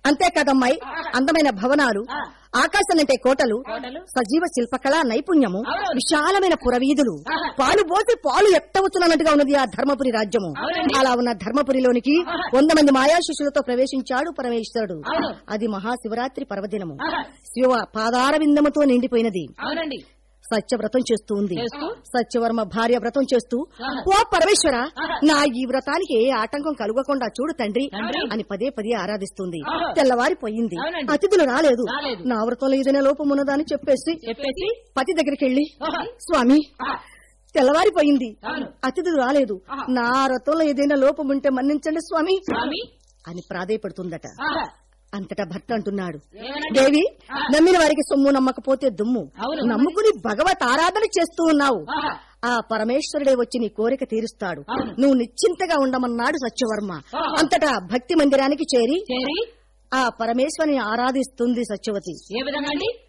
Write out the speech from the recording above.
అంతేకాదమ్మాయి అందమైన భవనాలు ఆ. ఆకాశనంటే కోటలు కోటలు. సజీవ శిల్పకళా నైపుణ్యము అవును. విశాలమైన పురవీధులు ఆహా. పాలు పోసి పాలు ఎట్టవచ్చునన్నట్టుగా ఉన్నది ఆ ధర్మపురి రాజ్యము అవునండి. అలా ఉన్న ధర్మపురిలోనికి ఆహా. వంద మంది మాయా శిష్యులతో ప్రవేశించాడు పరమేశ్వరుడు అవును. అది మహాశివరాత్రి పర్వదినము ఆహా. శివ పాదార విందముతో నిండిపోయినది అవునండి సత్యవ్రతం చేస్తూ ఉంది చేస్తూ? సత్యవర్మ భార్య వ్రతం చేస్తూ ఆహా. ఓ పరమేశ్వర ఆహా. నా ఈ వ్రతానికి ఏ ఆటంకం కలుగకుండా చూడు తండ్రి తండ్రి. అని పదే పదే ఆరాధిస్తుంది ఆహా. తెల్లవారిపోయింది అవునండి. అతిథులు రాలేదు రాలేదు. నా వ్రతంలో ఏదైనా లోపం ఉన్నదా అని చెప్పేసి చెప్పేసి పతి దగ్గరికి వెళ్లి ఆహా. స్వామి ఆహా. తెల్లవారిపోయింది అవును. అతిథులు రాలేదు ఆహా. నా వ్రతంలో ఏదైనా లోపం ఉంటే మన్నించండి స్వామి స్వామి అని ప్రాధేయపడుతుందట ఆహా. అంతటా భర్త అంటున్నాడు ఏమనండి? దేవి ఆహా. నమ్మిన వారికి సొమ్ము నమ్మకపోతే దుమ్ము అవును. నమ్ముకుని భగవత్ ఆరాధన చేస్తూ ఉన్నావు ఆహా. ఆ పరమేశ్వరుడే వచ్చి నీ కోరిక తీరుస్తాడు అవును. నువ్వు నిశ్చింతగా ఉండమన్నాడు సత్యవర్మ ఆహా. అంతటా భక్తి మందిరానికి చేరి చేరి ఆ పరమేశ్వరిని ఆరాధిస్తుంది సత్యవతి ఏ విధంగా అండి